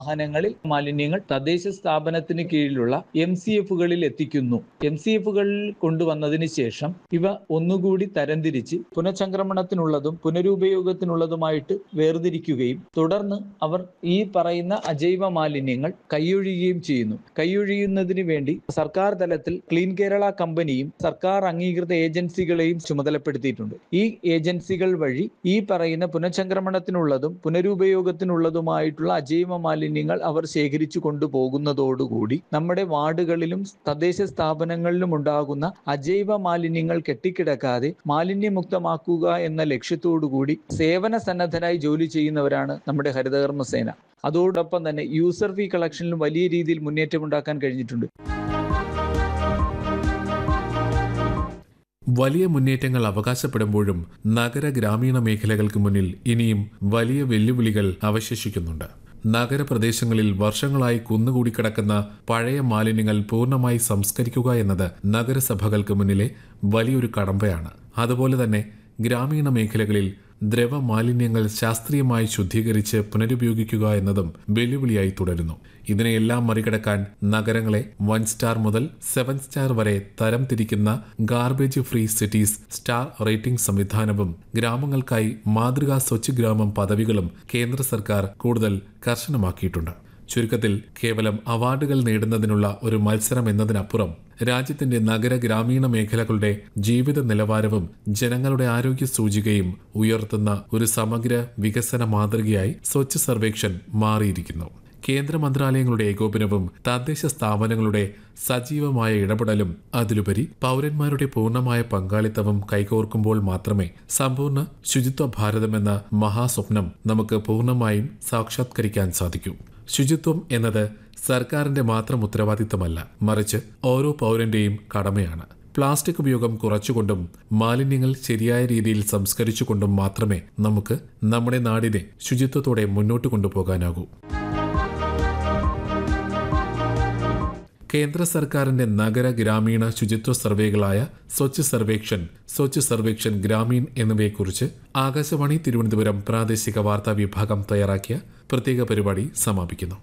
വാഹനങ്ങളിൽ മാലിന്യങ്ങൾ തദ്ദേശ സ്ഥാപനത്തിന് കീഴിലുള്ള എം സി എഫുകളിൽ എത്തിക്കുന്നു എം സി എഫുകളിൽ കൊണ്ടുവന്നതിന് ശേഷം ഇവ ഒന്നുകൂടി തരംതിരിച്ച് പുനഃചംക്രമണത്തിനുള്ളതും പുനരുപയോഗത്തിനുള്ളതുമായിട്ട് വേർതിരിക്കുകയും തുടർന്ന് അവർ ഈ പറയുന്ന അജൈവ മാലിന്യങ്ങൾ കൈയൊഴിയുകയും ചെയ്യുന്നു കൈയൊഴിയുന്നതിന് വേണ്ടി സർക്കാർ തലത്തിൽ ക്ലീൻ കേരള കമ്പനിയും സർക്കാർ അംഗീകൃത ഏജൻസികളെയും ചുമതലപ്പെടുത്തിയിട്ടുണ്ട് ഈ ഏജൻസികൾ വഴി ഈ പറയുന്ന പുനഃചംക്രമണത്തിനുള്ളതും പുനരുപയോഗത്തിനുള്ളതുമായിട്ടുള്ള അജൈവ മാലിന്യങ്ങൾ അവർ ശേഖരിച്ചു കൊണ്ടുപോകുന്നതോടുകൂടി നമ്മുടെ വാർഡുകളിലും തദ്ദേശ സ്ഥാപനങ്ങളിലും ഉണ്ടാകുന്ന അജൈവ മാലിന്യങ്ങൾ കെട്ടിക്കിടക്കാതെ മാലിന്യമുക്തമാക്കുക എന്ന ലക്ഷ്യത്തോടുകൂടി സേവന സന്നദ്ധരായി ജോലി ചെയ്യുന്നവരാണ് നമ്മുടെ ഹരിതകർമ്മ സേന അതോടൊപ്പം തന്നെ യൂസർ ഫീ കളക്ഷനിലും വലിയ രീതിയിൽ മുന്നേറ്റമുണ്ടാക്കാൻ കഴിഞ്ഞിട്ടുണ്ട് വലിയ മുന്നേറ്റങ്ങൾ അവകാശപ്പെടുമ്പോഴും നഗര ഗ്രാമീണ മേഖലകൾക്ക് മുന്നിൽ ഇനിയും വലിയ വെല്ലുവിളികൾ അവശേഷിക്കുന്നുണ്ട് നഗരപ്രദേശങ്ങളിൽ വർഷങ്ങളായി കുന്നുകൂടി കിടക്കുന്ന പഴയ മാലിന്യങ്ങൾ പൂർണ്ണമായി സംസ്കരിക്കുക എന്നത് നഗരസഭകൾക്ക് മുന്നിലെ വലിയൊരു കടമ്പയാണ് അതുപോലെ തന്നെ ഗ്രാമീണ മേഖലകളിൽ ദ്രവ മാലിന്യങ്ങൾ ശാസ്ത്രീയമായി ശുദ്ധീകരിച്ച് പുനരുപയോഗിക്കുക എന്നതും വെല്ലുവിളിയായി തുടരുന്നു ഇതിനെയെല്ലാം മറികടക്കാൻ നഗരങ്ങളെ വൺ സ്റ്റാർ മുതൽ സെവൻ സ്റ്റാർ വരെ തരം തിരിക്കുന്ന garbage free cities star rating സംവിധാനവും ഗ്രാമങ്ങൾക്കായി മാതൃകാ സ്വച്ഛ് ഗ്രാമം പദവികളും കേന്ദ്ര സർക്കാർ കൂടുതൽ കർശനമാക്കിയിട്ടുണ്ട് ചുരുക്കത്തിൽ കേവലം അവാർഡുകൾ നേടുന്നതിനുള്ള ഒരു മത്സരം എന്നതിനപ്പുറം രാജ്യത്തിന്റെ നഗര ഗ്രാമീണ മേഖലകളുടെ ജീവിത നിലവാരവും ജനങ്ങളുടെ ആരോഗ്യ സൂചികയും ഉയർത്തുന്ന ഒരു സമഗ്ര വികസന മാതൃകയായി സ്വച്ഛ് സർവേക്ഷൺ മാറിയിരിക്കുന്നു കേന്ദ്ര മന്ത്രാലയങ്ങളുടെ ഏകോപനവും തദ്ദേശ സ്ഥാപനങ്ങളുടെ സജീവമായ ഇടപെടലും അതിലുപരി പൗരന്മാരുടെ പൂർണ്ണമായ പങ്കാളിത്തവും കൈകോർക്കുമ്പോൾ മാത്രമേ സമ്പൂർണ്ണ ശുചിത്വ ഭാരതമെന്ന മഹാസ്വപ്നം നമുക്ക് പൂർണ്ണമായും സാക്ഷാത്കരിക്കാൻ സാധിക്കൂ ശുചിത്വം എന്നത് സർക്കാരിന്റെ മാത്രം ഉത്തരവാദിത്തമല്ല മറിച്ച് ഓരോ പൗരന്റെയും കടമയാണ് പ്ലാസ്റ്റിക് ഉപയോഗം കുറച്ചുകൊണ്ടും മാലിന്യങ്ങൾ ശരിയായ രീതിയിൽ സംസ്കരിച്ചുകൊണ്ടും മാത്രമേ നമുക്ക് നമ്മുടെ നാടിനെ ശുചിത്വത്തോടെ മുന്നോട്ട് കൊണ്ടുപോകാനാകൂ കേന്ദ്ര സർക്കാരിന്റെ നഗര ഗ്രാമീണ ശുചിത്വ സർവേകളായ സ്വച്ഛ് സർവേക്ഷൻ സ്വച്ഛ് സർവേക്ഷൻ ഗ്രാമീൺ എന്നിവയെക്കുറിച്ച് ആകാശവാണി തിരുവനന്തപുരം പ്രാദേശിക വാർത്താ വിഭാഗം തയ്യാറാക്കിയ പ്രത്യേക പരിപാടി സമാപിക്കുന്നു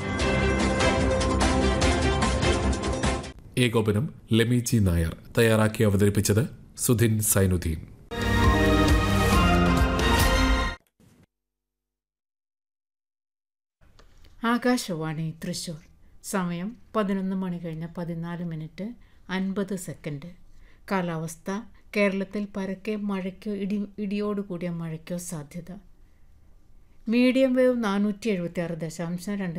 ഏകോപനം ലെമിജി നായർ തയ്യാറാക്കി അവതരിപ്പിച്ചത് സുധിൻ സൈനുദ്ദീൻ ആകാശവാണി തൃശൂർ സമയം പതിനൊന്ന് മണി കഴിഞ്ഞ് പതിനാല് മിനിറ്റ് അൻപത് സെക്കൻഡ് കാലാവസ്ഥ കേരളത്തിൽ പരക്കെ മഴയ്ക്കോ ഇടി ഇടിയോടുകൂടിയ മഴയ്ക്കോ സാധ്യത മീഡിയം വേവ് നാനൂറ്റി എഴുപത്തി ആറ് ദശാംശം രണ്ട്